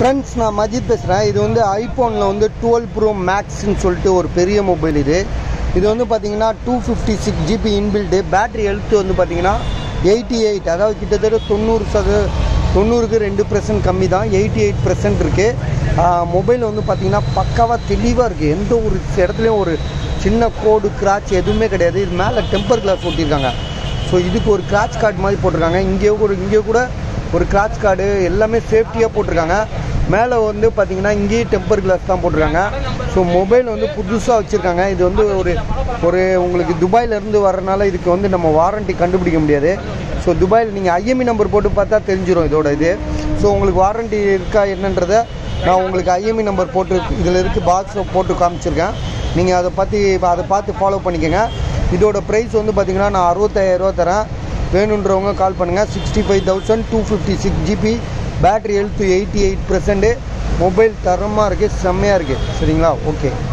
friends நான் மஜித் பேசுகிறேன் இது வந்து ஐஃபோனில் வந்து டுவெல் ப்ரோ மேக்ஸ்ன்னு சொல்லிட்டு ஒரு பெரிய மொபைல் இது இது வந்து பார்த்தீங்கன்னா two fifty six GB inbuilt battery health வந்து பார்த்தீங்கன்னா எயிட்டி எயிட் அதாவது கிட்டத்தட்ட தொண்ணூறு சத தொண்ணூறுக்கு ரெண்டு பர்சன்ட் கம்மி தான் எயிட்டி எயிட் பர்சன்ட் இருக்குது மொபைல் வந்து பார்த்தீங்கன்னா பக்காவாக தெளிவாக இருக்குது எந்த ஒரு இடத்துலையும் ஒரு சின்ன கோடு கிராச் எதுவுமே கிடையாது இது மேலே டெம்பர் கிளாஸ் ஒட்டியிருக்காங்க ஸோ இதுக்கு ஒரு கிராச் கார்டு மாதிரி போட்டிருக்காங்க இங்கே ஒரு இங்கே கூட ஒரு கிராச் கார்டு எல்லாமே சேஃப்டியாக போட்டிருக்காங்க மேலே வந்து பார்த்தீங்கன்னா இங்கேயும் டெம்பர் கிளாஸ் தான் போட்டிருக்காங்க ஸோ மொபைல் வந்து புதுசாக வச்சுருக்காங்க இது வந்து ஒரு ஒரு உங்களுக்கு துபாயிலேருந்து வரனால இதுக்கு வந்து நம்ம வாரண்ட்டி கண்டுபிடிக்க முடியாது ஸோ துபாயில் நீங்கள் ஐஎம்இ நம்பர் போட்டு பார்த்தா தெரிஞ்சிடும் இதோட இது ஸோ உங்களுக்கு வாரண்ட்டி இருக்கா என்னன்றதை நான் உங்களுக்கு ஐஎம்இ நம்பர் போட்டு இதில் இருக்குது பாக்ஸில் போட்டு காமிச்சிருக்கேன் நீங்கள் அதை பற்றி அதை பார்த்து ஃபாலோ பண்ணிக்கோங்க இதோட ப்ரைஸ் வந்து பார்த்தீங்கன்னா நான் அறுபத்தாயிரரூவா தரேன் வேணுன்றவங்க கால் பண்ணுங்கள் sixty five thousand two fifty six GB battery health eighty eight percent mobile தரமாக இருக்குது செம்மையாக இருக்குது சரிங்களா ஓகே